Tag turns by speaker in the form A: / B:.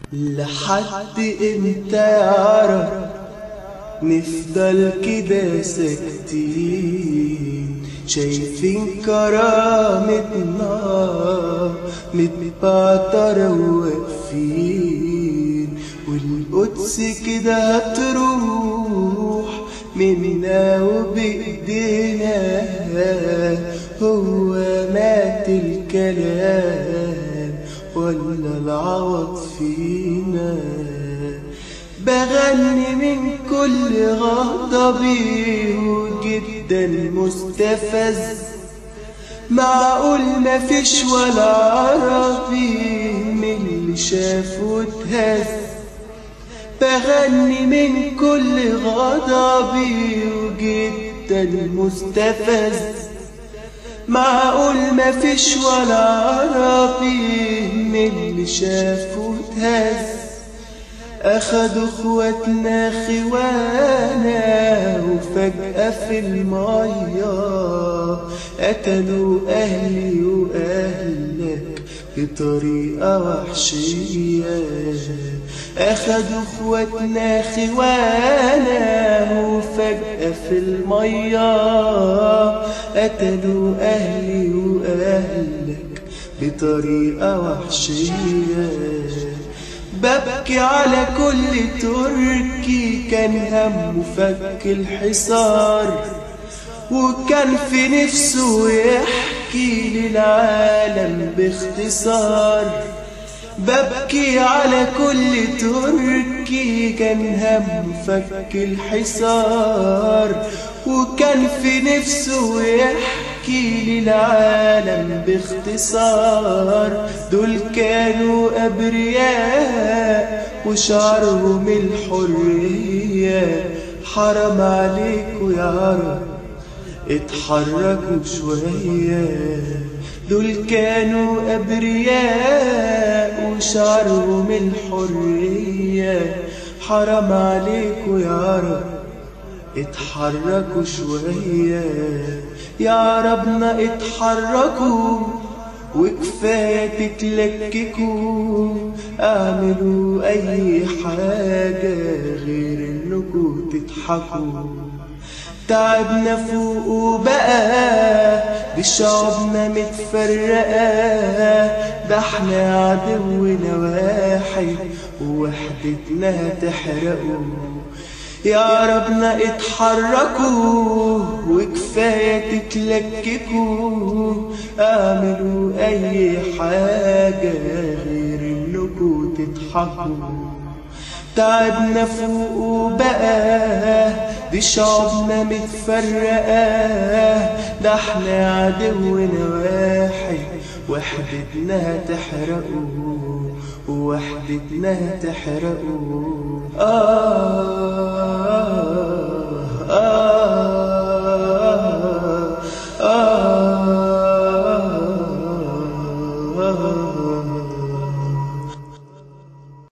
A: لحد امتى يا رب نفضل كده ساكتين شايفين كرامتنا متبعترة واقفين والقدس كده هتروح منا وبإيدينا هو مات الكلام ولا العوض فينا بغني من كل غضبي وجدا مستفز معقول مفيش ولا عربي من اللي شاف واتهز بغني من كل غضبي وجدا مستفز معقول مفيش ولا عربي من اللي شاف واتهز أخدوا اخواتنا خوانا وفجأة في المية قتلوا أهلي وأهلك بطريقة وحشية أخدوا اخواتنا خوانا وفجأة في المية قتلوا أهلي وأهلك بطريقة وحشية ببكي على كل تركي كان همه فك الحصار وكان في نفسه يحكي للعالم باختصار ببكي على كل تركي كان همه فك الحصار وكان في نفسه يحكي للعالم باختصار دول كانوا أبرياء وشعرهم الحرية حرام عليكوا يا رب اتحركوا شوية دول كانوا أبرياء وشعرهم الحرية حرام عليكوا يا رب اتحركوا شوية يا ربنا اتحركوا وكفاية تتلككوا اعملوا اي حاجة غير انكوا تضحكوا تعبنا فوق وبقى دي شعوبنا متفرقة ده احنا عدونا واحد ووحدتنا هتحرقه يا ربنا اتحركوا وكفاية تتلككوا اعملوا اي حاجة غير انكوا تضحكوا تعبنا فوق وبقى دي شعوبنا متفرقة ده احنا عدونا واحد وحدتنا هتحرقه وحدتنا هتحرقه آه